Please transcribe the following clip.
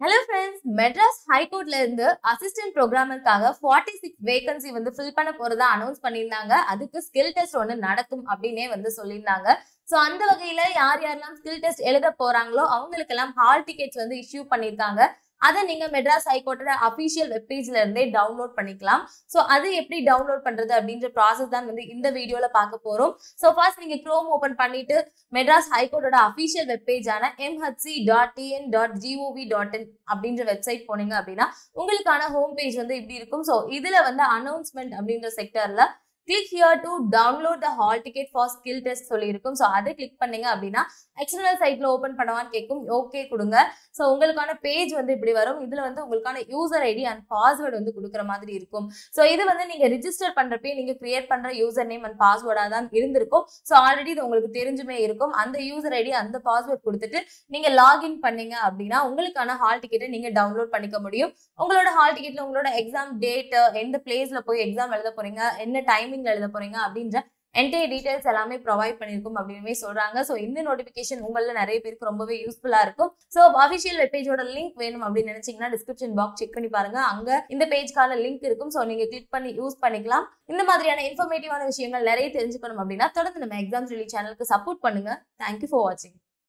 hello friends Madras ஹைகோர்ட்ல இருந்து assistant ப்ரோக்ராமருக்காக ஃபார்ட்டி சிக்ஸ் வேகன்சி வந்து ஃபில் பண்ண போறதா அனௌன்ஸ் பண்ணியிருந்தாங்க அதுக்கு ஸ்கில் டெஸ்ட் ஒன்று நடக்கும் அப்படின்னே வந்து சொல்லியிருந்தாங்க ஸோ அந்த வகையில யார் யாரெல்லாம் ஸ்கில் டெஸ்ட் எழுத போறாங்களோ அவங்களுக்கெல்லாம் ஹால் டிக்கெட்ஸ் வந்து இஷ்யூ பண்ணியிருக்காங்க அதை நீங்க மெட்ராஸ் ஹைகோர்ட்டோட அஃபிஷியல் வெப்பேஜ்ல இருந்தே டவுன்லோட் பண்ணிக்கலாம் ஸோ அது எப்படி டவுன்லோட் பண்றது அப்படின்ற ப்ராசஸ் தான் வந்து இந்த வீடியோல பார்க்க போறோம் ஸோ ஃபர்ஸ்ட் நீங்க க்ரோம் ஓபன் பண்ணிட்டு மெட்ராஸ் ஹைகோர்ட்டோட அஃபிஷியல் வெப்பேஜான MHC dot TN dot GOV dot IN அப்படின்ற வெப்சைட் போனீங்க அப்படின்னா உங்களுக்கான ஹோம் பேஜ் வந்து இப்படி இருக்கும் ஸோ இதுல வந்து அனௌன்ஸ்மெண்ட் அப்படின்ற செக்டர்ல click here to download the hall ticket for skill test சொல்லியிருக்கும் ஸோ அதை கிளிக் பண்ணீங்க அப்படின்னா எக்ஸ்டர்னல் சைட்ல ஓப்பன் பண்ணவான்னு கேட்கும் ஓகே கொடுங்க ஸோ உங்களுக்கான பேஜ் வந்து இப்படி வரும் இதுல வந்து உங்களுக்கான யூசர் ஐடி அண்ட் பாஸ்வேர்டு வந்து கொடுக்குற மாதிரி இருக்கும் ஸோ இது வந்து நீங்க ரிஜிஸ்டர் பண்றப்பே நீங்க கிரியேட் பண்ற யூசர் நேம் அண்ட் பாஸ்வேர்டா தான் இருந்திருக்கும் ஸோ ஆல்ரெடி இது உங்களுக்கு தெரிஞ்சுமே இருக்கும் அந்த யூசர் ஐடி அந்த பாஸ்வேர்ட் கொடுத்துட்டு நீங்க லாகின் பண்ணீங்க அப்படின்னா உங்களுக்கான ஹால் டிக்கெட்டை நீங்க டவுன்லோட் பண்ணிக்க முடியும் உங்களோட ஹால் டிக்கெட்ல உங்களோட எக்ஸாம் டேட் எந்த பிளேஸ்ல போய் எக்ஸாம் எழுத போறீங்க என்ன டைமிங்ல எழுத போறீங்க அப்படின்ற என்டையர் டீடைல்ஸ் எல்லாமே ப்ரொவைட் பண்ணியிருக்கும் அப்படின்னு சொல்றாங்க ஸோ இந்த நோட்டிஃபிகேஷன் உங்களில் நிறைய பேருக்கு ரொம்பவே யூஸ்ஃபுல்லா இருக்கும் ஸோ அஃபிஷியல் வெப்பேஜோட லிங்க் வேணும் அப்படின்னு நினைச்சீங்கன்னா டிஸ்கிரிப்ஷன் பாக்ஸ் செக் பண்ணி பாருங்க அங்க இந்த பேஜ்க்கான லிங்க் இருக்கும் ஸோ நீங்க கிளிக் பண்ணி யூஸ் பண்ணிக்கலாம் இந்த மாதிரியான இன்ஃபர்மேட்டிவான விஷயங்கள் நிறைய தெரிஞ்சுக்கணும் அப்படின்னா தொடர்ந்து நம்ம எக்ஸாம்ஸ் ரிலி சேனலுக்கு சப்போர்ட் பண்ணுங்க தேங்க்யூ ஃபார் வாட்சிங்